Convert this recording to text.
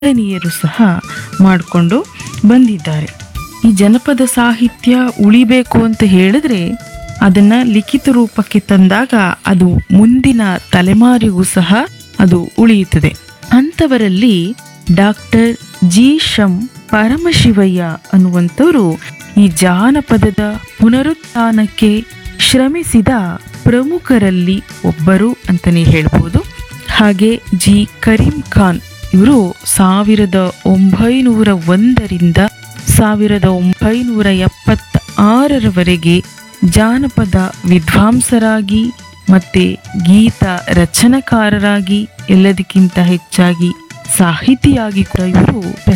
ವಂದನೀಯರು ಸಹ ಮಾಡಿಕೊಂಡು ಬಂದಿದ್ದಾರೆ ಈ ಜನಪದ ಸಾಹಿತ್ಯ ಉಳಿಬೇಕು ಅಂತ ಹೇಳಿದ್ರೆ ಅದನ್ನ ಲಿಖಿತ ರೂಪಕ್ಕೆ ತಂದಾಗ ಅದು ಮುಂದಿನ ತಲೆಮಾರಿಗೂ ಸಹ ಅದು ಉಳಿಯುತ್ತದೆ ಅಂಥವರಲ್ಲಿ ಡಾಕ್ಟರ್ ಜಿ ಶಂ ಪರಮಶಿವಯ್ಯ ಅನ್ನುವಂಥವರು ಈ ಜಾನಪದದ ಪುನರುತ್ಥಾನಕ್ಕೆ ಶ್ರಮಿಸಿದ ಪ್ರಮುಖರಲ್ಲಿ ಒಬ್ಬರು ಅಂತಲೇ ಹೇಳ್ಬೋದು ಹಾಗೆ ಜಿ ಕರೀಂ ಖಾನ್ ಇವರು ಸಾವಿರದ ಒಂಬೈನೂರ ಒಂದರಿಂದ ಸಾವಿರದ ಒಂಬೈನೂರ ಎಪ್ಪತ್ತ ಆರರವರೆಗೆ ಜಾನಪದ ವಿದ್ವಾಂಸರಾಗಿ ಮತ್ತೆ ಗೀತ ರಚನಕಾರರಾಗಿ ಎಲ್ಲದಕ್ಕಿಂತ ಹೆಚ್ಚಾಗಿ ಸಾಹಿತಿಯಾಗಿ ಕೂಡ ಇವರು